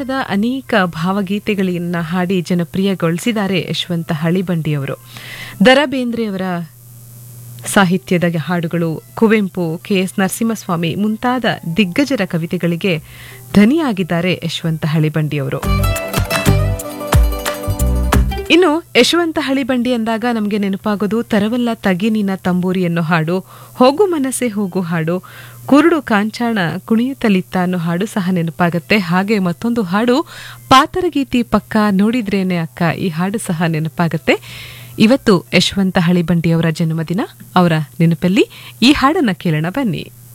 ಕಾಲದ ಅನೇಕ ಭಾವಗೀತೆಗಳನ್ನ ಹಾಡಿ ಜನಪ್ರಿಯಗೊಳಿಸಿದ್ದಾರೆ ಯಶವಂತ ಹಳಿಬಂಡಿಯವರು ದರ ಬೇಂದ್ರೆಯವರ ಸಾಹಿತ್ಯದ ಹಾಡುಗಳು ಕುವೆಂಪು ಕೆ ಎಸ್ ನರಸಿಂಹಸ್ವಾಮಿ ಮುಂತಾದ ದಿಗ್ಗಜರ ಕವಿತೆಗಳಿಗೆ ಧನಿಯಾಗಿದ್ದಾರೆ ಯಶವಂತ ಹಳಿಬಂಡಿಯವರು ಇನ್ನು ಯಶವಂತ ಹಳಿಬಂಡಿ ಅಂದಾಗ ನಮಗೆ ನೆನಪಾಗೋದು ತರವಲ್ಲ ತಗಿ ನಿನ್ನ ತಂಬೂರಿ ಅನ್ನೋ ಹಾಡು ಹೋಗು ಮನಸ್ಸೆ ಹೋಗು ಹಾಡು ಕುರುಡು ಕಾಂಚಾಣ ಕುಣಿಯುತ್ತಲಿತ್ತ ಅನ್ನೋ ಹಾಡು ಸಹ ನೆನಪಾಗುತ್ತೆ ಹಾಗೆ ಮತ್ತೊಂದು ಹಾಡು ಪಾತರಗೀತಿ ಪಕ್ಕ ನೋಡಿದ್ರೇನೆ ಅಕ್ಕ ಈ ಹಾಡು ಸಹ ನೆನಪಾಗುತ್ತೆ ಇವತ್ತು ಯಶವಂತ ಹಳಿಬಂಡಿಯವರ ಜನ್ಮದಿನ ಅವರ ನೆನಪಲ್ಲಿ ಈ ಹಾಡನ್ನ ಕೇಳೋಣ ಬನ್ನಿ